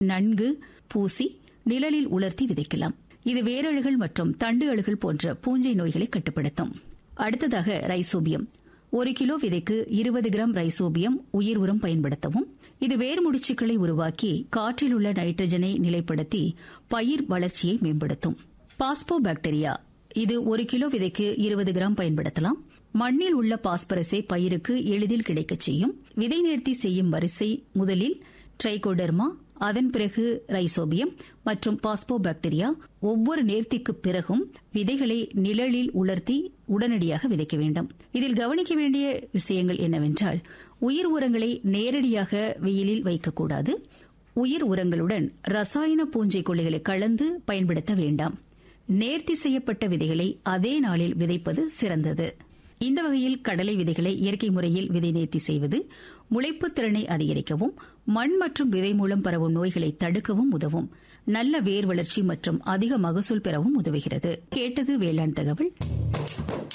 நன்கு பூசி நிழலில் உலர்த்தி விதைக்கலாம் இது வேரழுகள் மற்றும் தண்டு அழுகல் போன்ற பூஞ்சை நோய்களை கட்டுப்படுத்தும் அடுத்ததாக ரைசோபியம் ஒரு கிலோ விதைக்கு இருபது கிராம் ரைசோபியம் உயிர் உரம் பயன்படுத்தவும் இது வேர் முடிச்சுக்களை உருவாக்கி காற்றில் உள்ள நைட்ரஜனை நிலைப்படுத்தி பயிர் வளர்ச்சியை மேம்படுத்தும் பாஸ்போ பாக்டீரியா இது ஒரு கிலோ விதைக்கு இருபது கிராம் பயன்படுத்தலாம் மண்ணில் உள்ள பாஸ்பரஸை பயிருக்கு எளிதில் கிடைக்கச் செய்யும் விதை நேர்த்தி செய்யும் வரிசை முதலில் ட்ரைகோடர்மா அதன் பிறகு ரைசோபியம் மற்றும் பாஸ்போ பாக்டீரியா ஒவ்வொரு நேர்த்திக்கு பிறகும் விதைகளை நிழலில் உலர்த்தி உடனடியாக விதைக்க வேண்டும் இதில் கவனிக்க வேண்டிய விஷயங்கள் என்னவென்றால் உயிர் உரங்களை நேரடியாக வெயிலில் வைக்கக்கூடாது உயிர் உரங்களுடன் ரசாயன பூஞ்சை கொல்லிகளை கலந்து பயன்படுத்த வேண்டாம் நேர்த்தி செய்யப்பட்ட விதைகளை அதே நாளில் விதைப்பது சிறந்தது இந்த வகையில் கடலை விதைகளை இயற்கை முறையில் விதை நேர்த்தி செய்வது முளைப்பு திறனை அதிகரிக்கவும் மண் மற்றும் விதை மூலம் பரவும் நோய்களை தடுக்கவும் உதவும் நல்ல வேர் வளர்ச்சி மற்றும் அதிக மகசூல் பெறவும் உதவுகிறது கேட்டது வேளாண் தகவல்